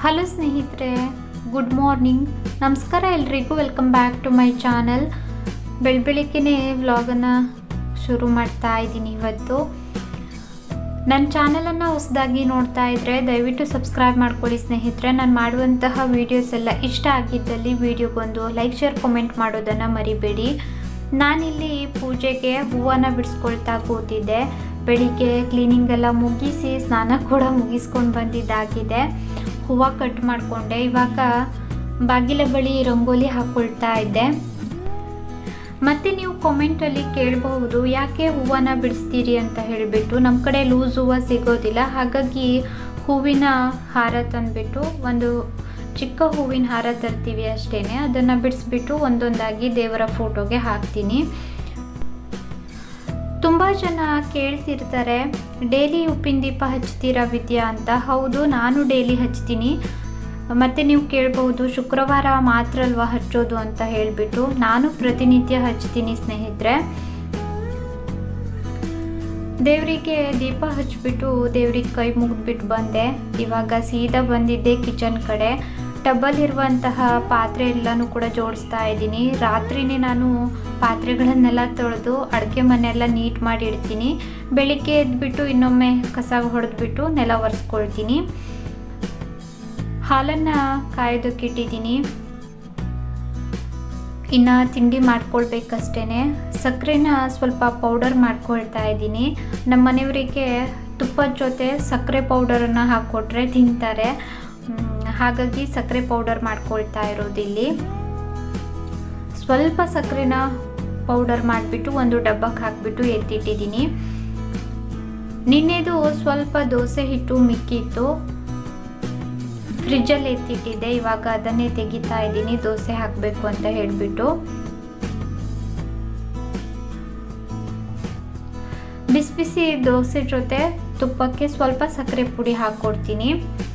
Hello ಸ್ನೇಹಿತರೆ good morning ನಮಸ್ಕಾರ ಎಲ್ರಿಗೂ welcome back to my channel ಬೆಳಬೆಳಿಗ್ಗೆನೇ ವ್ಲಾಗನ್ನು ಶುರು ಮಾಡ್ತಾ ಇದ್ದೀನಿ ಇವತ್ತು ನನ್ನ ಚಾನಲನ್ನು ಹೊಸದಾಗಿ ನೋಡ್ತಾ ಇದ್ದರೆ ದಯವಿಟ್ಟು ಸಬ್ಸ್ಕ್ರೈಬ್ ಮಾಡ್ಕೊಳ್ಳಿ ಸ್ನೇಹಿತರೆ ನಾನು ಮಾಡುವಂತಹ ವೀಡಿಯೋಸ್ ಎಲ್ಲ ಇಷ್ಟ ಆಗಿದ್ದಲ್ಲಿ ವಿಡಿಯೋಗೊಂದು ಲೈಕ್ ಶೇರ್ ಕಾಮೆಂಟ್ ಮಾಡೋದನ್ನು ಮರಿಬೇಡಿ ನಾನಿಲ್ಲಿ ಪೂಜೆಗೆ ಹೂವನ್ನು ಬಿಡಿಸ್ಕೊಳ್ತಾ ಕೂತಿದ್ದೆ ಬೆಳಿಗ್ಗೆ ಕ್ಲೀನಿಂಗ್ ಎಲ್ಲ ಮುಗಿಸಿ ಸ್ನಾನ ಕೂಡ ಮುಗಿಸ್ಕೊಂಡು ಬಂದಿದ್ದಾಗಿದೆ ಹೂವು ಕಟ್ ಮಾಡಿಕೊಂಡೆ ಇವಾಗ ಬಾಗಿಲ ಬಳಿ ರಂಗೋಲಿ ಹಾಕ್ಕೊಳ್ತಾ ಇದ್ದೆ ಮತ್ತು ನೀವು ಕಾಮೆಂಟಲ್ಲಿ ಕೇಳಬಹುದು ಯಾಕೆ ಹೂವನ್ನು ಬಿಡಿಸ್ತೀರಿ ಅಂತ ಹೇಳಿಬಿಟ್ಟು ನಮ್ಮ ಕಡೆ ಲೂಸ್ ಹೂವು ಸಿಗೋದಿಲ್ಲ ಹಾಗಾಗಿ ಹೂವಿನ ಹಾರ ತಂದುಬಿಟ್ಟು ಒಂದು ಚಿಕ್ಕ ಹೂವಿನ ಹಾರ ತರ್ತೀವಿ ಅಷ್ಟೇ ಅದನ್ನು ಬಿಡಿಸ್ಬಿಟ್ಟು ಒಂದೊಂದಾಗಿ ದೇವರ ಫೋಟೋಗೆ ಹಾಕ್ತೀನಿ ತುಂಬ ಜನ ಕೇಳ್ತಿರ್ತಾರೆ ಡೈಲಿ ಉಪ್ಪಿನ ದೀಪ ಹಚ್ತೀರಾ ವಿದ್ಯಾ ಅಂತ ಹೌದು ನಾನು ಡೈಲಿ ಹಚ್ತೀನಿ ಮತ್ತು ನೀವು ಕೇಳ್ಬೋದು ಶುಕ್ರವಾರ ಮಾತ್ರ ಅಲ್ವಾ ಹಚ್ಚೋದು ಅಂತ ಹೇಳಿಬಿಟ್ಟು ನಾನು ಪ್ರತಿನಿತ್ಯ ಹಚ್ತೀನಿ ಸ್ನೇಹಿತರೆ ದೇವರಿಗೆ ದೀಪ ಹಚ್ಬಿಟ್ಟು ದೇವ್ರಿಗೆ ಕೈ ಮುಗಿದ್ಬಿಟ್ಟು ಬಂದೆ ಇವಾಗ ಸೀದಾ ಬಂದಿದ್ದೆ ಕಿಚನ್ ಕಡೆ ಟಬ್ಬಲ್ಲಿರುವಂತಹ ಪಾತ್ರೆ ಎಲ್ಲನೂ ಕೂಡ ಜೋಡಿಸ್ತಾ ಇದ್ದೀನಿ ರಾತ್ರಿನೇ ನಾನು ಪಾತ್ರೆಗಳನ್ನೆಲ್ಲ ತೊಳೆದು ಅಡುಗೆ ಮನೆಯೆಲ್ಲ ನೀಟ್ ಮಾಡಿ ಇಡ್ತೀನಿ ಬೆಳಿಗ್ಗೆ ಎದ್ಬಿಟ್ಟು ಇನ್ನೊಮ್ಮೆ ಕಸ ಹೊಡೆದ್ಬಿಟ್ಟು ನೆಲ ಒರೆಸ್ಕೊಳ್ತೀನಿ ಹಾಲನ್ನು ಕಾಯೋದಕ್ಕೆ ಇಟ್ಟಿದ್ದೀನಿ ಇನ್ನು ತಿಂಡಿ ಮಾಡ್ಕೊಳ್ಬೇಕಷ್ಟೇ ಸಕ್ಕರೆನ ಸ್ವಲ್ಪ ಪೌಡರ್ ಮಾಡ್ಕೊಳ್ತಾ ಇದ್ದೀನಿ ನಮ್ಮ ಮನೆಯವರಿಗೆ ತುಪ್ಪದ ಜೊತೆ ಸಕ್ಕರೆ ಪೌಡರನ್ನು ಹಾಕ್ಕೊಟ್ರೆ ತಿಂತಾರೆ ಹಾಗಾಗಿ ಸಕ್ಕರೆ ಪೌಡರ್ ಮಾಡ್ಕೊಳ್ತಾ ಇರೋದಿಲ್ಲಿ ಸ್ವಲ್ಪ ಸಕ್ಕರೆನ ಪೌಡರ್ ಮಾಡಿಬಿಟ್ಟು ಒಂದು ಡಬ್ಬಕ್ಕೆ ಹಾಕಿಬಿಟ್ಟು ಎತ್ತಿಟ್ಟಿದ್ದೀನಿ ನಿನ್ನೆದು ಸ್ವಲ್ಪ ದೋಸೆ ಹಿಟ್ಟು ಮಿಕ್ಕಿತ್ತು ಫ್ರಿಜ್ಜಲ್ಲಿ ಎತ್ತಿಟ್ಟಿದ್ದೆ ಇವಾಗ ಅದನ್ನೇ ತೆಗಿತಾ ಇದ್ದೀನಿ ದೋಸೆ ಹಾಕಬೇಕು ಅಂತ ಹೇಳಿಬಿಟ್ಟು ಬಿಸಿ ಬಿಸಿ ದೋಸೆ ಜೊತೆ ತುಪ್ಪಕ್ಕೆ ಸ್ವಲ್ಪ ಸಕ್ಕರೆ ಪುಡಿ ಹಾಕ್ಕೊಡ್ತೀನಿ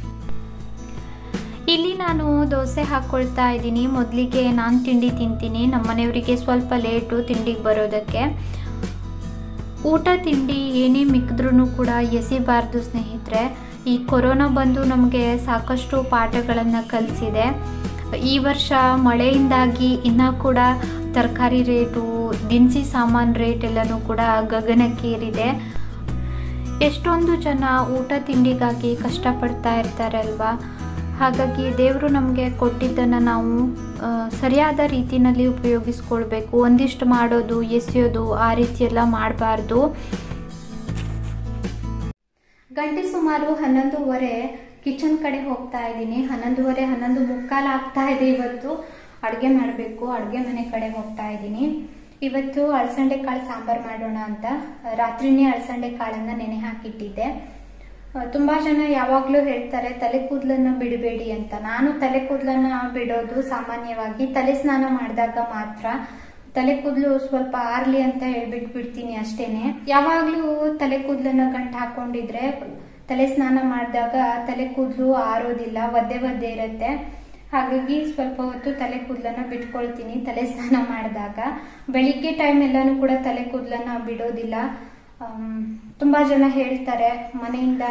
ಇಲ್ಲಿ ನಾನು ದೋಸೆ ಹಾಕ್ಕೊಳ್ತಾ ಇದ್ದೀನಿ ಮೊದಲಿಗೆ ನಾನು ತಿಂಡಿ ತಿಂತೀನಿ ನಮ್ಮ ಮನೆಯವರಿಗೆ ಸ್ವಲ್ಪ ಲೇಟು ತಿಂಡಿಗೆ ಬರೋದಕ್ಕೆ ಊಟ ತಿಂಡಿ ಏನೇ ಮಿಕ್ಕಿದ್ರೂ ಕೂಡ ಎಸಿಬಾರ್ದು ಸ್ನೇಹಿತರೆ ಈ ಕೊರೋನಾ ಬಂದು ನಮಗೆ ಸಾಕಷ್ಟು ಪಾಠಗಳನ್ನು ಕಲಿಸಿದೆ ಈ ವರ್ಷ ಮಳೆಯಿಂದಾಗಿ ಇನ್ನೂ ಕೂಡ ತರಕಾರಿ ರೇಟು ದಿನಸಿ ಸಾಮಾನು ರೇಟ್ ಎಲ್ಲನೂ ಕೂಡ ಗಗನಕ್ಕೇರಿದೆ ಎಷ್ಟೊಂದು ಜನ ಊಟ ತಿಂಡಿಗಾಗಿ ಕಷ್ಟಪಡ್ತಾ ಇರ್ತಾರೆ ಅಲ್ವಾ ಹಾಗಾಗಿ ದೇವರು ನಮಗೆ ಕೊಟ್ಟಿದ್ದನ್ನು ನಾವು ಸರಿಯಾದ ರೀತಿಯಲ್ಲಿ ಉಪಯೋಗಿಸ್ಕೊಳ್ಬೇಕು ಒಂದಿಷ್ಟು ಮಾಡೋದು ಎಸೆಯೋದು ಆ ರೀತಿ ಎಲ್ಲ ಮಾಡಬಾರ್ದು ಗಂಟೆ ಸುಮಾರು ಹನ್ನೊಂದುವರೆ ಕಿಚನ್ ಕಡೆ ಹೋಗ್ತಾ ಇದ್ದೀನಿ ಹನ್ನೊಂದುವರೆ ಹನ್ನೊಂದು ಮುಕ್ಕಾಲು ಆಗ್ತಾ ಇದೆ ಇವತ್ತು ಅಡುಗೆ ಮಾಡಬೇಕು ಅಡುಗೆ ಮನೆ ಕಡೆ ಹೋಗ್ತಾ ಇದ್ದೀನಿ ಇವತ್ತು ಅಳಸಂಡೆ ಕಾಳು ಸಾಂಬಾರು ಮಾಡೋಣ ಅಂತ ರಾತ್ರಿನೇ ಅಳಸಂಡೆ ಕಾಳನ್ನು ನೆನೆ ಹಾಕಿಟ್ಟಿದ್ದೆ ತುಂಬ ಜನ ಯಾವಾಗಲೂ ಹೇಳ್ತಾರೆ ತಲೆ ಕೂದಲನ್ನು ಬಿಡಬೇಡಿ ಅಂತ ನಾನು ತಲೆ ಕೂದಲನ್ನ ಬಿಡೋದು ಸಾಮಾನ್ಯವಾಗಿ ತಲೆ ಸ್ನಾನ ಮಾಡಿದಾಗ ಮಾತ್ರ ತಲೆ ಕೂದಲು ಸ್ವಲ್ಪ ಆರ್ಲಿ ಅಂತ ಹೇಳ್ಬಿಟ್ಟು ಬಿಡ್ತೀನಿ ಅಷ್ಟೇನೆ ಯಾವಾಗ್ಲೂ ತಲೆ ಕೂದಲನ್ನ ಗಂಟು ಹಾಕೊಂಡಿದ್ರೆ ತಲೆ ಸ್ನಾನ ಮಾಡಿದಾಗ ತಲೆ ಕೂದಲು ಆರೋದಿಲ್ಲ ಒದ್ದೆ ಒದ್ದೆ ಇರುತ್ತೆ ಹಾಗಾಗಿ ಸ್ವಲ್ಪ ಹೊತ್ತು ತಲೆ ಕೂದಲನ್ನ ಬಿಟ್ಕೊಳ್ತೀನಿ ತಲೆ ಸ್ನಾನ ಮಾಡಿದಾಗ ಬೆಳಿಗ್ಗೆ ಟೈಮ್ ಎಲ್ಲಾನು ಕೂಡ ತಲೆ ಕೂದಲನ್ನ ಬಿಡೋದಿಲ್ಲ ತುಂಬಾ ಜನ ಹೇಳ್ತಾರೆ ಮನೆಯಿಂದ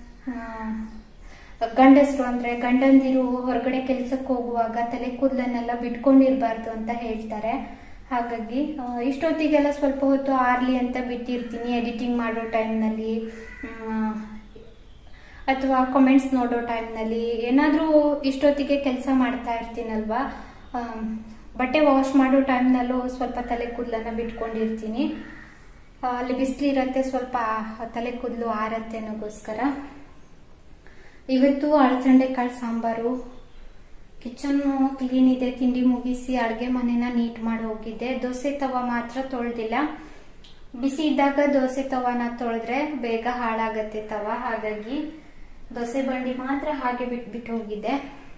ಗಂಡಸರು ಅಂದ್ರೆ ಗಂಡಂದಿರು ಹೊರಗಡೆ ಕೆಲ್ಸಕ್ಕೆ ಹೋಗುವಾಗ ತಲೆ ಕೂದಲನ್ನೆಲ್ಲ ಬಿಟ್ಕೊಂಡಿರ್ಬಾರ್ದು ಅಂತ ಹೇಳ್ತಾರೆ ಹಾಗಾಗಿ ಇಷ್ಟೊತ್ತಿಗೆಲ್ಲ ಸ್ವಲ್ಪ ಹೊತ್ತು ಆರ್ಲಿ ಅಂತ ಬಿಟ್ಟಿರ್ತೀನಿ ಎಡಿಟಿಂಗ್ ಮಾಡೋ ಟೈಮ್ನಲ್ಲಿ ಅಥವಾ ಕಾಮೆಂಟ್ಸ್ ನೋಡೋ ಟೈಮ್ನಲ್ಲಿ ಏನಾದರೂ ಇಷ್ಟೊತ್ತಿಗೆ ಕೆಲಸ ಮಾಡ್ತಾ ಇರ್ತೀನಲ್ವಾ ಬಟ್ಟೆ ವಾಶ್ ಮಾಡೋ ಟೈಮ್ನಲ್ಲೂ ಸ್ವಲ್ಪ ತಲೆ ಕೂದಲನ್ನ ಬಿಟ್ಕೊಂಡಿರ್ತೀನಿ ಅಲ್ಲಿ ಬಿಸಿಲಿರತ್ತೆ ಸ್ವಲ್ಪ ತಲೆ ಕೂದಲು ಆರತ್ತೆ ಅನ್ನೋಗೋಸ್ಕರ ಇವತ್ತು ಅಳಸಂಡೆ ಕಾಳು ಸಾಂಬಾರು ಕಿಚನ್ ಕ್ಲೀನ್ ಇದೆ ತಿಂಡಿ ಮುಗಿಸಿ ಅಡುಗೆ ಮನೆನ ನೀಟ್ ಮಾಡಿ ಹೋಗಿದ್ದೆ ದೋಸೆ ತವ ಮಾತ್ರ ತೊಳೆದಿಲ್ಲ ಬಿಸಿ ಇದ್ದಾಗ ದೋಸೆ ತವನ ತೊಳೆದ್ರೆ ಬೇಗ ಹಾಳಾಗತ್ತೆ ತವ ಹಾಗಾಗಿ ದೋಸೆ ಬಂಡಿ ಮಾತ್ರ ಹಾಗೆ ಬಿಟ್ಬಿಟ್ಟು ಹೋಗಿದ್ದೆ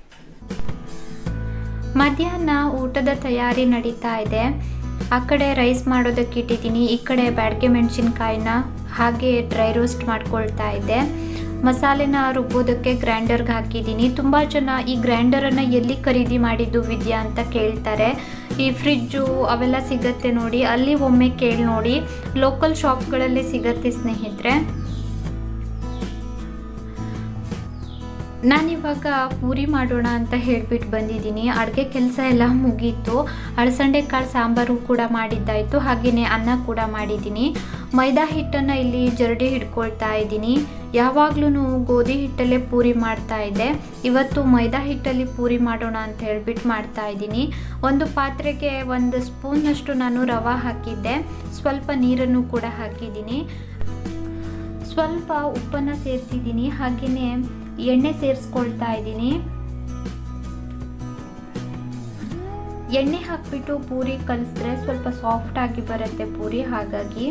ಮಧ್ಯಾಹ್ನ ಊಟದ ತಯಾರಿ ನಡೀತಾ ಇದೆ ಆ ಕಡೆ ರೈಸ್ ಮಾಡೋದಕ್ಕೆ ಇಟ್ಟಿದ್ದೀನಿ ಈ ಕಡೆ ಬ್ಯಾಡ್ಗೆ ಮೆಣಸಿನ್ಕಾಯಿನ ಹಾಗೆ ಡ್ರೈ ರೋಸ್ಟ್ ಮಾಡ್ಕೊಳ್ತಾ ಇದ್ದೆ ಮಸಾಲೆನ ರುಬ್ಬೋದಕ್ಕೆ ಗ್ರೈಂಡರ್ಗೆ ಹಾಕಿದ್ದೀನಿ ತುಂಬ ಜನ ಈ ಗ್ರೈಂಡರನ್ನು ಎಲ್ಲಿ ಖರೀದಿ ಮಾಡಿದ್ದು ವಿದ್ಯಾ ಅಂತ ಕೇಳ್ತಾರೆ ಈ ಫ್ರಿಜ್ಜು ಅವೆಲ್ಲ ಸಿಗತ್ತೆ ನೋಡಿ ಅಲ್ಲಿ ಒಮ್ಮೆ ಕೇಳಿ ನೋಡಿ ಲೋಕಲ್ ಶಾಪ್ಗಳಲ್ಲಿ ಸಿಗತ್ತೆ ಸ್ನೇಹಿತರೆ ನಾನಿವಾಗ ಪೂರಿ ಮಾಡೋಣ ಅಂತ ಹೇಳ್ಬಿಟ್ಟು ಬಂದಿದ್ದೀನಿ ಅಡುಗೆ ಕೆಲಸ ಎಲ್ಲ ಮುಗೀತು ಅಳಸಂಡೆ ಕಾಳು ಸಾಂಬಾರು ಕೂಡ ಮಾಡಿದ್ದಾಯಿತು ಹಾಗೆಯೇ ಅನ್ನ ಕೂಡ ಮಾಡಿದ್ದೀನಿ ಮೈದಾ ಹಿಟ್ಟನ್ನು ಇಲ್ಲಿ ಜರಡಿ ಹಿಡ್ಕೊಳ್ತಾ ಇದ್ದೀನಿ ಯಾವಾಗ್ಲೂ ಗೋಧಿ ಹಿಟ್ಟಲ್ಲೇ ಪೂರಿ ಮಾಡ್ತಾ ಇದ್ದೆ ಇವತ್ತು ಮೈದಾ ಹಿಟ್ಟಲ್ಲಿ ಪೂರಿ ಮಾಡೋಣ ಅಂತ ಹೇಳ್ಬಿಟ್ಟು ಮಾಡ್ತಾ ಇದ್ದೀನಿ ಒಂದು ಪಾತ್ರೆಗೆ ಒಂದು ಸ್ಪೂನ್ನಷ್ಟು ನಾನು ರವೆ ಹಾಕಿದ್ದೆ ಸ್ವಲ್ಪ ನೀರನ್ನು ಕೂಡ ಹಾಕಿದ್ದೀನಿ ಸ್ವಲ್ಪ ಉಪ್ಪನ್ನು ಸೇರಿಸಿದ್ದೀನಿ ಹಾಗೆಯೇ ಎಣ್ಣೆ ಸೇರಿಸ್ಕೊಳ್ತಾ ಇದ್ದೀನಿ ಎಣ್ಣೆ ಹಾಕ್ಬಿಟ್ಟು ಪೂರಿ ಕಲಿಸಿದ್ರೆ ಸ್ವಲ್ಪ ಸಾಫ್ಟ್ ಆಗಿ ಬರುತ್ತೆ ಪೂರಿ ಹಾಗಾಗಿ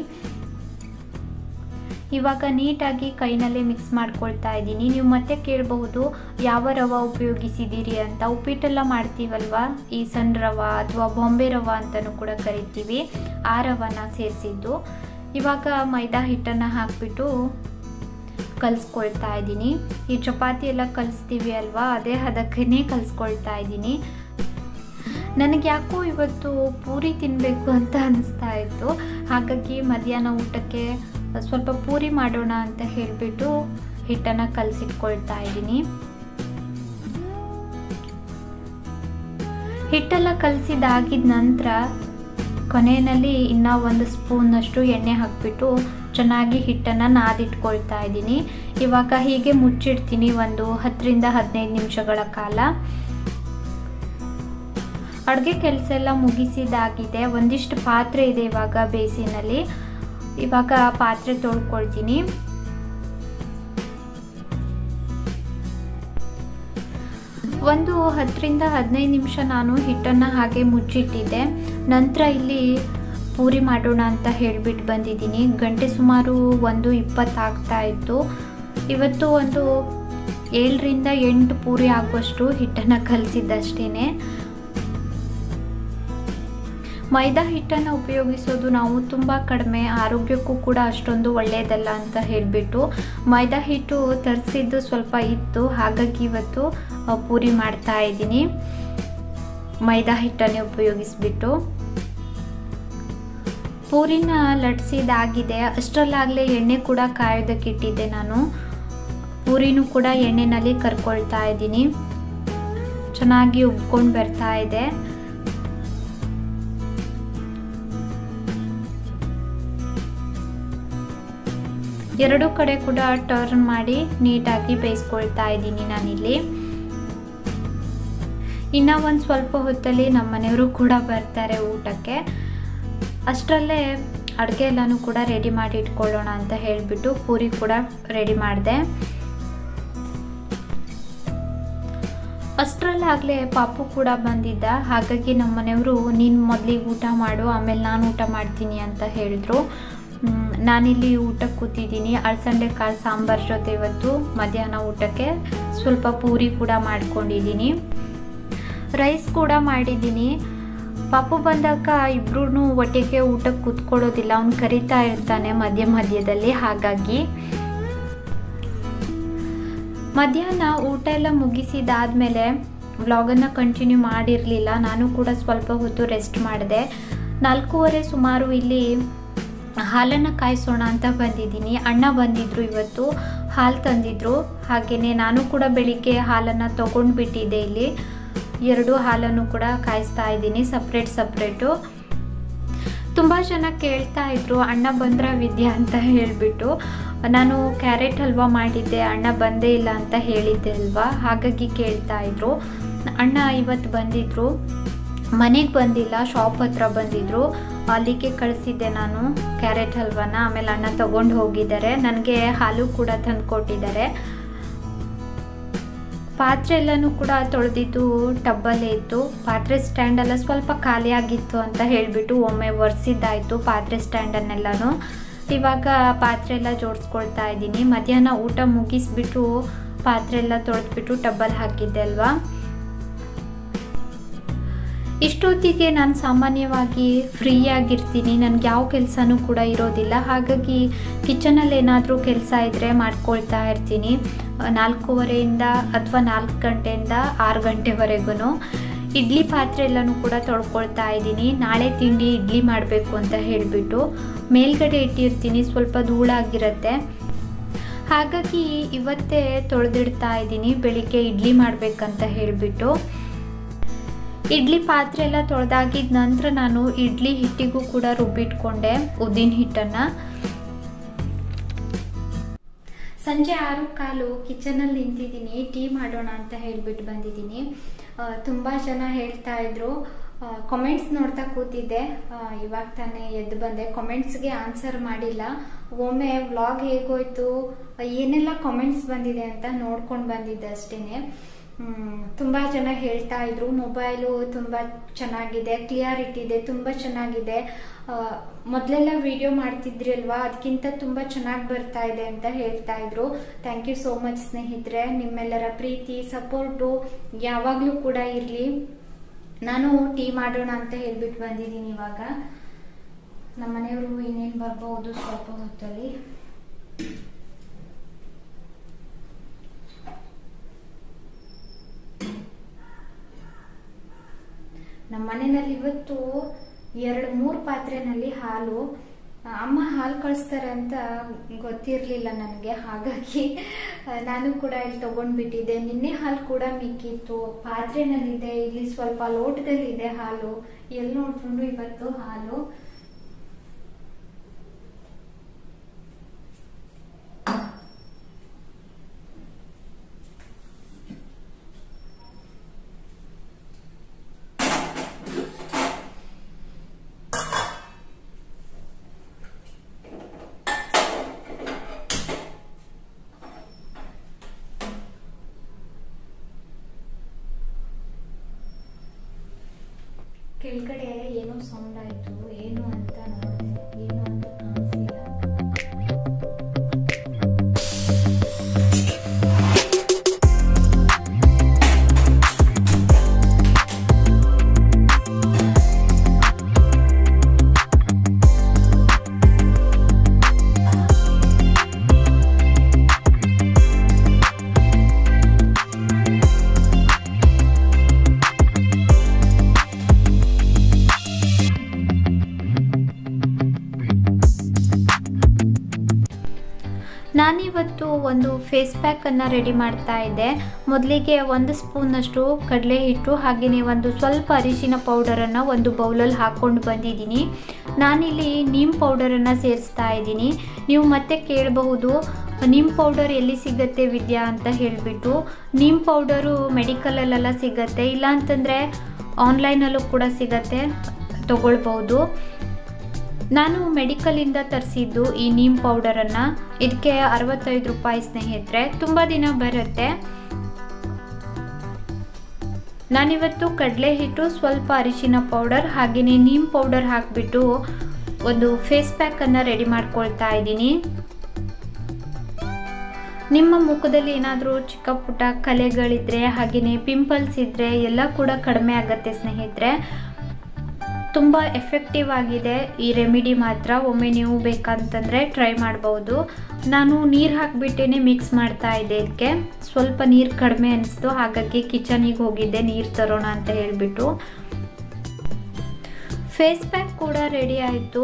ಇವಾಗ ನೀಟಾಗಿ ಕೈನಲ್ಲೇ ಮಿಕ್ಸ್ ಮಾಡ್ಕೊಳ್ತಾ ಇದ್ದೀನಿ ನೀವು ಮತ್ತೆ ಕೇಳಬಹುದು ಯಾವ ರವೆ ಉಪಯೋಗಿಸಿದ್ದೀರಿ ಅಂತ ಉಪ್ಪಿಟ್ಟೆಲ್ಲ ಮಾಡ್ತೀವಲ್ವ ಈ ಸಣ್ಣ ರವೆ ಅಥವಾ ಬಾಂಬೆ ರವೆ ಅಂತಲೂ ಕೂಡ ಕರಿತೀವಿ ಆ ರವನ ಸೇರಿಸಿದ್ದು ಇವಾಗ ಮೈದಾ ಹಿಟ್ಟನ್ನು ಹಾಕ್ಬಿಟ್ಟು ಕಲಿಸ್ಕೊಳ್ತಾ ಇದ್ದೀನಿ ಈ ಚಪಾತಿ ಎಲ್ಲ ಕಲಿಸ್ತೀವಿ ಅಲ್ವಾ ಅದೇ ಹದಕ್ಕೇ ಕಲಿಸ್ಕೊಳ್ತಾ ಇದ್ದೀನಿ ನನಗೆ ಯಾಕೋ ಇವತ್ತು ಪೂರಿ ತಿನ್ನಬೇಕು ಅಂತ ಅನಿಸ್ತಾ ಇತ್ತು ಹಾಗಾಗಿ ಮಧ್ಯಾಹ್ನ ಊಟಕ್ಕೆ ಸ್ವಲ್ಪ ಪೂರಿ ಮಾಡೋಣ ಅಂತ ಹೇಳಿಬಿಟ್ಟು ಹಿಟ್ಟನ್ನು ಕಲಸಿಟ್ಕೊಳ್ತಾ ಇದ್ದೀನಿ ಹಿಟ್ಟೆಲ್ಲ ಕಲಸಿದಾಗಿದ ನಂತರ ಕೊನೆಯಲ್ಲಿ ಇನ್ನೂ ಒಂದು ಸ್ಪೂನಷ್ಟು ಎಣ್ಣೆ ಹಾಕಿಬಿಟ್ಟು ಚೆನ್ನಾಗಿ ಹಿಟ್ಟನ್ನು ನಾದಿಟ್ಕೊಳ್ತಾ ಇದ್ದೀನಿ ಇವಾಗ ಹೀಗೆ ಮುಚ್ಚಿಡ್ತೀನಿ ಒಂದು ಹತ್ತರಿಂದ ಹದಿನೈದು ನಿಮಿಷಗಳ ಕಾಲ ಅಡುಗೆ ಕೆಲಸ ಎಲ್ಲ ಮುಗಿಸಿದಾಗಿದೆ ಒಂದಿಷ್ಟು ಪಾತ್ರೆ ಇದೆ ಇವಾಗ ಬೇಸಿನಲ್ಲಿ ಇವಾಗ ಪಾತ್ರೆ ತೊಳ್ಕೊಳ್ತೀನಿ ಒಂದು ಹತ್ತರಿಂದ ಹದಿನೈದು ನಿಮಿಷ ನಾನು ಹಿಟ್ಟನ್ನು ಹಾಗೆ ಮುಚ್ಚಿಟ್ಟಿದ್ದೆ ನಂತರ ಇಲ್ಲಿ ಪೂರಿ ಮಾಡೋಣ ಅಂತ ಹೇಳಿಬಿಟ್ಟು ಬಂದಿದ್ದೀನಿ ಗಂಟೆ ಸುಮಾರು ಒಂದು ಇಪ್ಪತ್ತಾಗ್ತಾ ಇತ್ತು ಇವತ್ತು ಒಂದು ಏಳರಿಂದ ಎಂಟು ಪೂರಿ ಆಗುವಷ್ಟು ಹಿಟ್ಟನ್ನು ಕಲಿಸಿದ್ದಷ್ಟೇ ಮೈದಾ ಹಿಟ್ಟನ್ನು ಉಪಯೋಗಿಸೋದು ನಾವು ತುಂಬ ಕಡಿಮೆ ಆರೋಗ್ಯಕ್ಕೂ ಕೂಡ ಅಷ್ಟೊಂದು ಒಳ್ಳೆಯದಲ್ಲ ಅಂತ ಹೇಳಿಬಿಟ್ಟು ಮೈದಾ ಹಿಟ್ಟು ತರಿಸಿದ್ದು ಸ್ವಲ್ಪ ಇತ್ತು ಹಾಗಾಗಿ ಇವತ್ತು ಪೂರಿ ಮಾಡ್ತಾ ಇದ್ದೀನಿ ಮೈದಾ ಹಿಟ್ಟನ್ನೇ ಉಪಯೋಗಿಸ್ಬಿಟ್ಟು ಪೂರಿನ ಲಟ್ಸಿದಾಗಿದೆ ಅಷ್ಟರಲ್ಲಾಗಲೇ ಎಣ್ಣೆ ಕೂಡ ಕಾಯೋದಕ್ಕೆ ಇಟ್ಟಿದ್ದೆ ನಾನು ಪೂರಿನೂ ಕೂಡ ಎಣ್ಣೆನಲ್ಲಿ ಕರ್ಕೊಳ್ತಾ ಇದ್ದೀನಿ ಚೆನ್ನಾಗಿ ಉಬ್ಕೊಂಡು ಬರ್ತಾ ಇದೆ ಎರಡೂ ಕಡೆ ಕೂಡ ಟರ್ನ್ ಮಾಡಿ ನೀಟಾಗಿ ಬೇಯಿಸ್ಕೊಳ್ತಾ ಇದ್ದೀನಿ ನಾನಿಲ್ಲಿ ಇನ್ನು ಒಂದು ಸ್ವಲ್ಪ ಹೊತ್ತಲ್ಲಿ ನಮ್ಮ ಮನೆಯವರು ಕೂಡ ಬರ್ತಾರೆ ಊಟಕ್ಕೆ ಅಷ್ಟರಲ್ಲೇ ಅಡುಗೆ ಎಲ್ಲನೂ ಕೂಡ ರೆಡಿ ಮಾಡಿ ಇಟ್ಕೊಳ್ಳೋಣ ಅಂತ ಹೇಳಿಬಿಟ್ಟು ಪೂರಿ ಕೂಡ ರೆಡಿ ಮಾಡಿದೆ ಅಷ್ಟರಲ್ಲಾಗಲೇ ಪಾಪು ಕೂಡ ಬಂದಿದ್ದ ಹಾಗಾಗಿ ನಮ್ಮ ಮನೆಯವರು ನೀನು ಮೊದಲಿಗೆ ಊಟ ಮಾಡು ಆಮೇಲೆ ನಾನು ಊಟ ಮಾಡ್ತೀನಿ ಅಂತ ಹೇಳಿದ್ರು ನಾನಿಲ್ಲಿ ಊಟಕ್ಕೆ ಕೂತಿದ್ದೀನಿ ಅಳಸಂಡೆ ಕಾಳು ಸಾಂಬಾರು ಜೊತೆ ಇವತ್ತು ಮಧ್ಯಾಹ್ನ ಊಟಕ್ಕೆ ಸ್ವಲ್ಪ ಪೂರಿ ಕೂಡ ಮಾಡ್ಕೊಂಡಿದ್ದೀನಿ ರೈಸ್ ಕೂಡ ಮಾಡಿದ್ದೀನಿ ಪಾಪು ಬಂದಾಗ ಇಬ್ರು ಒಟ್ಟಿಗೆ ಊಟಕ್ಕೆ ಕೂತ್ಕೊಳ್ಳೋದಿಲ್ಲ ಅವ್ನು ಕರಿತಾ ಇರ್ತಾನೆ ಮಧ್ಯ ಮಧ್ಯದಲ್ಲಿ ಹಾಗಾಗಿ ಮಧ್ಯಾಹ್ನ ಊಟ ಎಲ್ಲ ಮುಗಿಸಿದಾದ್ಮೇಲೆ ವ್ಲಾಗನ್ನು ಕಂಟಿನ್ಯೂ ಮಾಡಿರಲಿಲ್ಲ ನಾನು ಕೂಡ ಸ್ವಲ್ಪ ಹೊತ್ತು ರೆಸ್ಟ್ ಮಾಡಿದೆ ನಾಲ್ಕೂವರೆ ಸುಮಾರು ಇಲ್ಲಿ ಹಾಲನ್ನು ಕಾಯಿಸೋಣ ಅಂತ ಬಂದಿದ್ದೀನಿ ಅಣ್ಣ ಬಂದಿದ್ದರು ಇವತ್ತು ಹಾಲು ತಂದಿದ್ರು ಹಾಗೆಯೇ ನಾನು ಕೂಡ ಬೆಳಿಗ್ಗೆ ಹಾಲನ್ನು ತೊಗೊಂಡು ಬಿಟ್ಟಿದ್ದೆ ಇಲ್ಲಿ ಎರಡು ಹಾಲನ್ನು ಕೂಡ ಕಾಯಿಸ್ತಾ ಇದ್ದೀನಿ ಸಪ್ರೇಟ್ ಸಪ್ರೇಟು ತುಂಬ ಜನ ಕೇಳ್ತಾ ಇದ್ರು ಅಣ್ಣ ಬಂದ್ರ ವಿದ್ಯಾ ಅಂತ ಹೇಳಿಬಿಟ್ಟು ನಾನು ಕ್ಯಾರೆಟ್ ಹಲ್ವಾ ಮಾಡಿದ್ದೆ ಅಣ್ಣ ಬಂದೇ ಇಲ್ಲ ಅಂತ ಹೇಳಿದ್ದೆ ಅಲ್ವಾ ಹಾಗಾಗಿ ಕೇಳ್ತಾ ಇದ್ರು ಅಣ್ಣ ಇವತ್ತು ಬಂದಿದ್ರು ಮನೆಗೆ ಬಂದಿಲ್ಲ ಶಾಪ್ ಹತ್ರ ಬಂದಿದ್ರು ಅಲ್ಲಿಗೆ ಕಳಿಸಿದ್ದೆ ನಾನು ಕ್ಯಾರೆಟ್ ಹಲ್ವಾನ ಆಮೇಲೆ ಅಣ್ಣ ತಗೊಂಡು ಹೋಗಿದ್ದಾರೆ ನನಗೆ ಹಾಲು ಕೂಡ ತಂದು ಕೊಟ್ಟಿದ್ದಾರೆ ಪಾತ್ರೆ ಎಲ್ಲನೂ ಕೂಡ ತೊಳೆದಿದ್ದು ಟಬ್ಬಲ್ಲೇ ಇತ್ತು ಪಾತ್ರೆ ಸ್ಟ್ಯಾಂಡೆಲ್ಲ ಸ್ವಲ್ಪ ಖಾಲಿಯಾಗಿತ್ತು ಅಂತ ಹೇಳಿಬಿಟ್ಟು ಒಮ್ಮೆ ಒರೆಸಿದ್ದಾಯಿತು ಪಾತ್ರೆ ಸ್ಟ್ಯಾಂಡನ್ನೆಲ್ಲನೂ ಇವಾಗ ಪಾತ್ರೆ ಎಲ್ಲ ಜೋಡಿಸ್ಕೊಳ್ತಾ ಇದ್ದೀನಿ ಮಧ್ಯಾಹ್ನ ಊಟ ಮುಗಿಸ್ಬಿಟ್ಟು ಪಾತ್ರೆ ಎಲ್ಲ ತೊಳೆದ್ಬಿಟ್ಟು ಟಬ್ಬಲ್ಲಿ ಹಾಕಿದ್ದೆ ಅಲ್ವಾ ಇಷ್ಟೊತ್ತಿಗೆ ನಾನು ಸಾಮಾನ್ಯವಾಗಿ ಫ್ರೀ ಆಗಿರ್ತೀನಿ ನನಗೆ ಯಾವ ಕೆಲಸನೂ ಕೂಡ ಇರೋದಿಲ್ಲ ಹಾಗಾಗಿ ಕಿಚನಲ್ಲಿ ಏನಾದರೂ ಕೆಲಸ ಇದ್ದರೆ ಮಾಡ್ಕೊಳ್ತಾ ಇರ್ತೀನಿ ನಾಲ್ಕೂವರೆಯಿಂದ ಅಥವಾ ನಾಲ್ಕು ಗಂಟೆಯಿಂದ ಆರು ಗಂಟೆವರೆಗೂ ಇಡ್ಲಿ ಪಾತ್ರೆ ಎಲ್ಲನೂ ಕೂಡ ತೊಳ್ಕೊಳ್ತಾ ಇದ್ದೀನಿ ನಾಳೆ ತಿಂಡಿ ಇಡ್ಲಿ ಮಾಡಬೇಕು ಅಂತ ಹೇಳಿಬಿಟ್ಟು ಮೇಲ್ಗಡೆ ಇಟ್ಟಿರ್ತೀನಿ ಸ್ವಲ್ಪ ಧೂಳಾಗಿರುತ್ತೆ ಹಾಗಾಗಿ ಇವತ್ತೇ ತೊಳೆದಿಡ್ತಾ ಇದ್ದೀನಿ ಬೆಳಿಗ್ಗೆ ಇಡ್ಲಿ ಮಾಡಬೇಕಂತ ಹೇಳಿಬಿಟ್ಟು ಇಡ್ಲಿ ಪಾತ್ರೆ ಎಲ್ಲ ತೊಳೆದಾಗಿದ ನಂತರ ನಾನು ಇಡ್ಲಿ ಹಿಟ್ಟಿಗೂ ಕೂಡ ರುಬ್ಬಿಟ್ಕೊಂಡೆ ಉದ್ದಿನ ಹಿಟ್ಟನ್ನು ಸಂಜೆ ಆರು ಕಾಲು ಕಿಚನಲ್ಲಿ ನಿಂತಿದ್ದೀನಿ ಟೀ ಮಾಡೋಣ ಅಂತ ಹೇಳ್ಬಿಟ್ಟು ಬಂದಿದ್ದೀನಿ ತುಂಬ ಜನ ಹೇಳ್ತಾ ಇದ್ರು ಕಮೆಂಟ್ಸ್ ನೋಡ್ತಾ ಕೂತಿದ್ದೆ ಆ, ಇವಾಗ ತಾನೇ ಎದ್ದು ಬಂದೆ ಕಮೆಂಟ್ಸ್ಗೆ ಆನ್ಸರ್ ಮಾಡಿಲ್ಲ ಒಮ್ಮೆ ವ್ಲಾಗ್ ಹೇಗೋಯ್ತು ಏನೆಲ್ಲ ಕಮೆಂಟ್ಸ್ ಬಂದಿದೆ ಅಂತ ನೋಡ್ಕೊಂಡು ಬಂದಿದ್ದೆ ಅಷ್ಟೇನೆ ಹ್ಮ್, ತುಂಬಾ ಜನ ಹೇಳ್ತಾ ಇದ್ರು ಮೊಬೈಲು ತುಂಬಾ ಚೆನ್ನಾಗಿದೆ ಕ್ಲಿಯಾರಿಟಿ ಇದೆ ತುಂಬಾ ಚೆನ್ನಾಗಿದೆ ಆ, ಮೊದ್ಲೆಲ್ಲ ವಿಡಿಯೋ ಮಾಡ್ತಿದ್ರಿ ಅಲ್ವಾ ಅದಕ್ಕಿಂತ ತುಂಬಾ ಚೆನ್ನಾಗಿ ಬರ್ತಾ ಇದೆ ಅಂತ ಹೇಳ್ತಾ ಇದ್ರು ಥ್ಯಾಂಕ್ ಯು ಸೋ ಮಚ್ ಸ್ನೇಹಿತರೆ ನಿಮ್ಮೆಲ್ಲರ ಪ್ರೀತಿ ಸಪೋರ್ಟು ಯಾವಾಗಲೂ ಕೂಡ ಇರಲಿ ನಾನು ಟೀ ಮಾಡೋಣ ಅಂತ ಹೇಳ್ಬಿಟ್ಟು ಬಂದಿದ್ದೀನಿ ಇವಾಗ ನಮ್ಮ ಮನೆಯವರು ಇನ್ನೇನು ಬರ್ಬೋದು ಸ್ವಲ್ಪ ಹೊತ್ತಲ್ಲಿ ನಮ್ಮ ಮನೆಯಲ್ಲಿ ಇವತ್ತು ಎರಡು ಮೂರು ಪಾತ್ರೆನಲ್ಲಿ ಹಾಲು ಆ, ಅಮ್ಮ ಹಾಲು ಕಳಿಸ್ತಾರೆ ಅಂತ ಗೊತ್ತಿರಲಿಲ್ಲ ನನಗೆ ಹಾಗಾಗಿ ಆ, ನಾನು ಕೂಡ ಇಲ್ಲಿ ತಗೊಂಡ್ಬಿಟ್ಟಿದ್ದೆ ನಿನ್ನೆ ಹಾಲು ಕೂಡ ಮಿಕ್ಕಿತ್ತು ಪಾತ್ರೆನಲ್ಲಿದೆ ಇಲ್ಲಿ ಸ್ವಲ್ಪ ಲೋಟದಲ್ಲಿದೆ ಹಾಲು ಎಲ್ಲಿ ನೋಡ್ಕೊಂಡು ಇವತ್ತು ಹಾಲು ಕೆಳಗಡೆ ಏನೋ ಸೌಂಡ್ ಆಯ್ತು ಏನು ಅಂತ ನೋಡಿದೆ ಏನು ಅಂತ ಕಾಣಿಸಿಲ್ಲ ನಾನಿವತ್ತು ಒಂದು ಫೇಸ್ ಪ್ಯಾಕನ್ನು ರೆಡಿ ಮಾಡ್ತಾ ಇದ್ದೆ ಮೊದಲಿಗೆ ಒಂದು ಸ್ಪೂನಷ್ಟು ಕಡಲೆ ಹಿಟ್ಟು ಹಾಗೆಯೇ ಒಂದು ಸ್ವಲ್ಪ ಅರಿಶಿನ ಪೌಡರನ್ನು ಒಂದು ಬೌಲಲ್ಲಿ ಹಾಕ್ಕೊಂಡು ಬಂದಿದ್ದೀನಿ ನಾನಿಲ್ಲಿ ನೀಮ್ ಪೌಡರನ್ನು ಸೇರಿಸ್ತಾ ಇದ್ದೀನಿ ನೀವು ಮತ್ತೆ ಕೇಳಬಹುದು ನೀಮ್ ಪೌಡರ್ ಎಲ್ಲಿ ಸಿಗತ್ತೆ ವಿದ್ಯಾ ಅಂತ ಹೇಳಿಬಿಟ್ಟು ನೀಮ್ ಪೌಡರು ಮೆಡಿಕಲಲ್ಲೆಲ್ಲ ಸಿಗತ್ತೆ ಇಲ್ಲ ಅಂತಂದರೆ ಆನ್ಲೈನಲ್ಲೂ ಕೂಡ ಸಿಗತ್ತೆ ತಗೊಳ್ಬೋದು ನಾನು ಮೆಡಿಕಲಿಂದ ತರಿಸಿದ್ದು ಈ ನೀಮ್ ಪೌಡರನ್ನು ಇದಕ್ಕೆ ಅರವತ್ತೈದು ರೂಪಾಯಿ ಸ್ನೇಹಿತರೆ ತುಂಬ ದಿನ ಬರುತ್ತೆ ನಾನಿವತ್ತು ಕಡಲೆ ಹಿಟ್ಟು ಸ್ವಲ್ಪ ಅರಿಶಿನ ಪೌಡರ್ ಹಾಗೆಯೇ ನೀಮ್ ಪೌಡರ್ ಹಾಕಿಬಿಟ್ಟು ಒಂದು ಫೇಸ್ ಪ್ಯಾಕನ್ನು ರೆಡಿ ಮಾಡ್ಕೊಳ್ತಾ ಇದ್ದೀನಿ ನಿಮ್ಮ ಮುಖದಲ್ಲಿ ಏನಾದರೂ ಚಿಕ್ಕ ಪುಟ್ಟ ಕಲೆಗಳಿದ್ರೆ ಹಾಗೆಯೇ ಪಿಂಪಲ್ಸ್ ಇದ್ದರೆ ಎಲ್ಲ ಕೂಡ ಕಡಿಮೆ ಆಗುತ್ತೆ ಸ್ನೇಹಿತರೆ ತುಂಬ ಎಫೆಕ್ಟಿವ್ ಆಗಿದೆ ಈ ರೆಮಿಡಿ ಮಾತ್ರ ಒಮ್ಮೆ ನೀವು ಬೇಕಂತಂದರೆ ಟ್ರೈ ಮಾಡ್ಬೋದು ನಾನು ನೀರು ಹಾಕಿಬಿಟ್ಟೇ ಮಿಕ್ಸ್ ಮಾಡ್ತಾ ಇದ್ದೆ ಇದಕ್ಕೆ ಸ್ವಲ್ಪ ನೀರು ಕಡಿಮೆ ಅನಿಸ್ತು ಹಾಗಾಗಿ ಕಿಚನಿಗೆ ಹೋಗಿದ್ದೆ ನೀರು ತರೋಣ ಅಂತ ಹೇಳಿಬಿಟ್ಟು ಫೇಸ್ ಪ್ಯಾಕ್ ಕೂಡ ರೆಡಿ ಆಯಿತು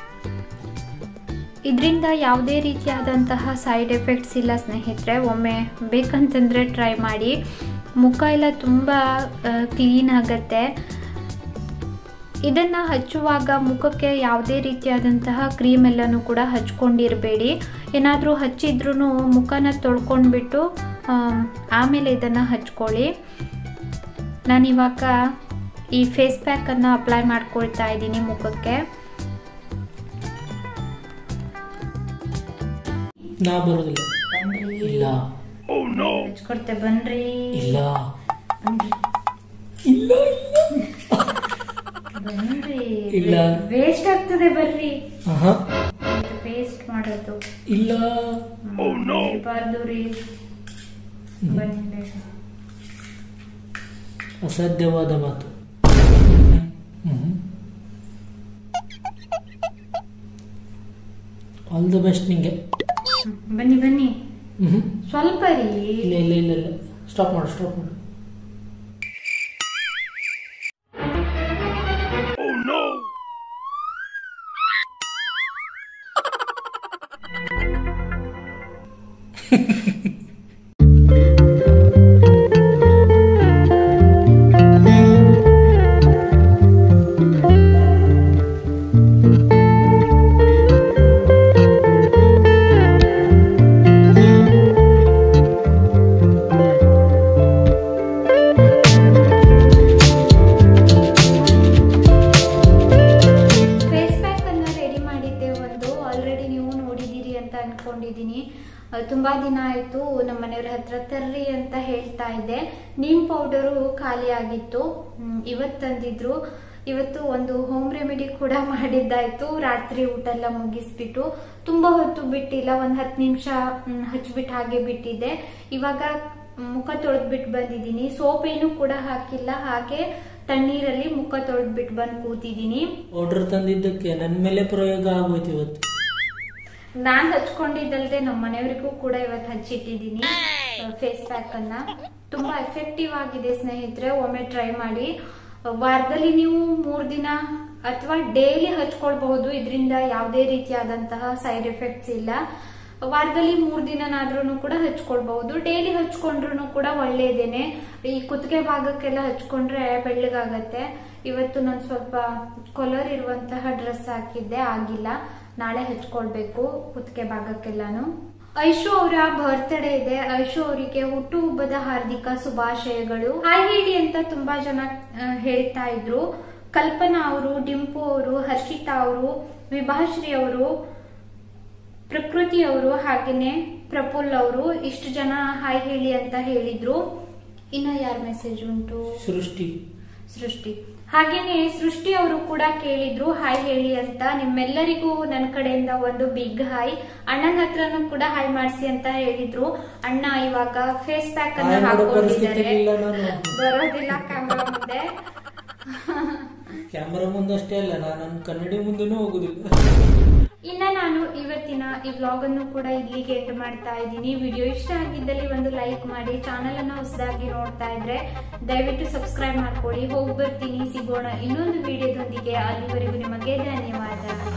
ಇದರಿಂದ ಯಾವುದೇ ರೀತಿಯಾದಂತಹ ಸೈಡ್ ಎಫೆಕ್ಟ್ಸ್ ಇಲ್ಲ ಸ್ನೇಹಿತರೆ ಒಮ್ಮೆ ಬೇಕಂತಂದರೆ ಟ್ರೈ ಮಾಡಿ ಮುಖ ಎಲ್ಲ ತುಂಬ ಕ್ಲೀನ್ ಆಗುತ್ತೆ ಇದನ್ನು ಹಚ್ಚುವಾಗ ಮುಖಕ್ಕೆ ಯಾವುದೇ ರೀತಿಯಾದಂತಹ ಕ್ರೀಮ್ ಎಲ್ಲನೂ ಕೂಡ ಹಚ್ಕೊಂಡಿರಬೇಡಿ ಏನಾದರೂ ಹಚ್ಚಿದ್ರೂ ಮುಖನ ತೊಳ್ಕೊಂಡ್ಬಿಟ್ಟು ಆಮ್, ಆಮೇಲೆ ಇದನ್ನು ಹಚ್ಕೊಳ್ಳಿ ನಾನಿವಾಗ ಈ ಫೇಸ್ ಪ್ಯಾಕನ್ನು ಅಪ್ಲೈ ಮಾಡ್ಕೊಳ್ತಾ ಇದ್ದೀನಿ ಮುಖಕ್ಕೆ ನಾ ಬರೋದಿಲ್ಲ ಇಲ್ಲ ಹಚ್ಕೊಡ್ತೆ ಬನ್ರಿ ಇಲ್ಲ ಇಲ್ಲ ಬನ್ರಿ ಇಲ್ಲ. ವೇಸ್ಟ್ ಆಗ್ತದೆ ಬರ್ರಿ ಆಹಾ, ವೇಸ್ಟ್ ಮಾಡೋದು ಇಲ್ಲ ಇರಬಾರ್ದು ರೀ ಬನ್ನಿ ಬೇಗ. ಅಸಾಧ್ಯವಾದ ಮಾತು ಆಲ್ ದ ಬೆಸ್ಟ್ ನಿಂಗೆ ಹ್ಮ್, ಬನ್ನಿ ಬನ್ನಿ ಹ್ಮ್ ಸ್ವಲ್ಪ ರೀ ಇಲ್ಲ ಇಲ್ಲ ಇಲ್ಲ ಇಲ್ಲ ಸ್ಟಾಪ್ ಮಾಡು ಸ್ಟಾಪ್ ಮಾಡು ಬರ್ರಿ ಅಂತ ಹೇಳ್ತಾ ಇದ್ದೆ ನೀಮ್ ಪೌಡರು ಖಾಲಿ ಆಗಿತ್ತು ಹ್ಮ್, ಇವತ್ತು ತಂದಿದ್ರು ಇವತ್ತು ಒಂದು ಹೋಮ್ ರೆಮಿಡಿ ಕೂಡ ಮಾಡಿದ್ದಾಯ್ತು ರಾತ್ರಿ ಊಟ ಎಲ್ಲ ಮುಗಿಸ್ಬಿಟ್ಟು ತುಂಬಾ ಹೊತ್ತು ಬಿಟ್ಟಿಲ್ಲ ಒಂದ್ ಹತ್ತು ನಿಮಿಷ ಹಚ್ಬಿಟ್ಟು ಹಾಗೆ ಬಿಟ್ಟಿದ್ದೆ ಇವಾಗ ಮುಖ ತೊಳೆದ್ಬಿಟ್ಟು ಬಂದಿದ್ದೀನಿ ಸೋಪ್ ಏನು ಕೂಡ ಹಾಕಿಲ್ಲ ಹಾಗೆ ತಣ್ಣೀರಲ್ಲಿ ಮುಖ ತೊಳೆದ್ಬಿಟ್ಟು ಬಂದು ಕೂತಿದ್ದೀನಿ ಆರ್ಡರ್ ತಂದಿದ್ದಕ್ಕೆ ನನ್ನ ಮೇಲೆ ಪ್ರಯೋಗ ಆಗೋಯ್ತು ಇವತ್ತು ನಾನ್ ಹಚ್ಕೊಂಡಿದ್ದಲ್ದೆ ನಮ್ಮ ಮನೆಯವರಿಗೂ ಕೂಡ ಇವತ್ತು ಹಚ್ಚಿಟ್ಟಿದ್ದೀನಿ ಫೇಸ್ ಪ್ಯಾಕ್ ಅನ್ನ ತುಂಬಾ ಎಫೆಕ್ಟಿವ್ ಆಗಿದೆ ಸ್ನೇಹಿತರೆ ಒಮ್ಮೆ ಟ್ರೈ ಮಾಡಿ ವಾರದಲ್ಲಿ ನೀವು ಮೂರ್ ದಿನ ಅಥವಾ ಡೈಲಿ ಹಚ್ಕೊಳ್ಬಹುದು ಇದರಿಂದ ಯಾವುದೇ ರೀತಿಯಾದಂತಹ ಸೈಡ್ ಎಫೆಕ್ಟ್ಸ್ ಇಲ್ಲ ವಾರದಲ್ಲಿ ಮೂರ್ ದಿನನಾದ್ರೂ ಕೂಡ ಹಚ್ಕೊಳ್ಬಹುದು ಡೈಲಿ ಹಚ್ಕೊಂಡ್ರು ಕೂಡ ಒಳ್ಳೇದೇನೆ ಈ ಕುತ್ತಿಗೆ ಭಾಗಕ್ಕೆಲ್ಲ ಹಚ್ಕೊಂಡ್ರೆ ಬೆಳ್ಳಗಾಗತ್ತೆ ಇವತ್ತು ನಾನು ಸ್ವಲ್ಪ ಕೊಲರ್ ಇರುವಂತಹ ಡ್ರೆಸ್ ಹಾಕಿದ್ದೆ ಆಗಿಲ್ಲ ನಾಳೆ ಹಚ್ಕೊಳ್ಬೇಕು ಕುತ್ತಿಗೆ ಭಾಗಕ್ಕೆಲ್ಲಾನು ಐಶು ಅವರ ಬರ್ತ್ಡೇ ಇದೆ ಐಶು ಅವರಿಗೆ ಹುಟ್ಟುಹಬ್ಬದ ಹಾರ್ದಿಕ ಶುಭಾಶಯಗಳು ಹಾಯ್ ಹೇಳಿ ಅಂತ ತುಂಬಾ ಜನ ಆ, ಹೇಳ್ತಾ ಇದ್ರು ಕಲ್ಪನಾ ಅವರು ಡಿಂಪು ಅವರು ಹರ್ಷಿತಾ ಅವರು ವಿಭಾಶ್ರೀ ಅವರು ಪ್ರಕೃತಿ ಅವರು ಹಾಗೇನೆ ಪ್ರಫುಲ್ ಅವರು ಇಷ್ಟು ಜನ ಹಾಯ್ ಹೇಳಿ ಅಂತ ಹೇಳಿದ್ರು ಇನ್ನ ಯಾರ ಮೆಸೇಜ್ ಉಂಟು ಸೃಷ್ಟಿ ಸೃಷ್ಟಿ ಹಾಗೇನೆ ಸೃಷ್ಟಿ ಅವರು ಕೂಡ ಕೇಳಿದ್ರು ಹಾಯ್ ಹೇಳಿ ಅಂತ ನಿಮ್ಮೆಲ್ಲರಿಗೂ ನನ್ನ ಕಡೆಯಿಂದ ಒಂದು ಬಿಗ್ ಹಾಯ್ ಅಣ್ಣನ ಹತ್ರನೂ ಕೂಡ ಹಾಯ್ ಮಾಡಿಸಿ ಅಂತ ಹೇಳಿದ್ರು ಅಣ್ಣ ಇವಾಗ ಫೇಸ್ ಪ್ಯಾಕ್ ಅನ್ನ ಹಾಯ್ ಮಾಡೋ ಪರಿಸ್ಥಿತಿ ಹಾಕೊಂಡಿದ್ದಾರೆ ಇಲ್ಲ ನಾನು ಬರೋದಿಲ್ಲ ಕ್ಯಾಮ್ರಾ ಮುಂದೆ ಕ್ಯಾಮರಾ ಮುಂದಷ್ಟೇ ಅಲ್ಲ ನಾನು ನನ್ನ ಕನ್ನಡಿ ಮುಂದೆನೂ ಹೋಗುದಿಲ್ಲ ಇನ್ನ ನಾನು ಇವತ್ತಿನ ಈ ವ್ಲಾಗ್ ಅನ್ನು ಕೂಡ ಇಲ್ಲಿಗೆ ಎಂಡ್ ಮಾಡ್ತಾ ಇದ್ದೀನಿ ವಿಡಿಯೋ ಇಷ್ಟ ಆಗಿದ್ದಲ್ಲಿ ಒಂದು ಲೈಕ್ ಮಾಡಿ ಚಾನೆಲ್ ಅನ್ನ ಹೊಸದಾಗಿ ನೋಡ್ತಾ ಇದ್ರೆ ದಯವಿಟ್ಟು ಸಬ್ಸ್ಕ್ರೈಬ್ ಮಾಡ್ಕೊಳ್ಳಿ ಹೋಗಿ ಬರ್ತೀನಿ ಸಿಗೋಣ ಇನ್ನೊಂದು ವಿಡಿಯೋದೊಂದಿಗೆ ಅಲ್ಲಿವರೆಗೂ ನಿಮಗೆ ಧನ್ಯವಾದ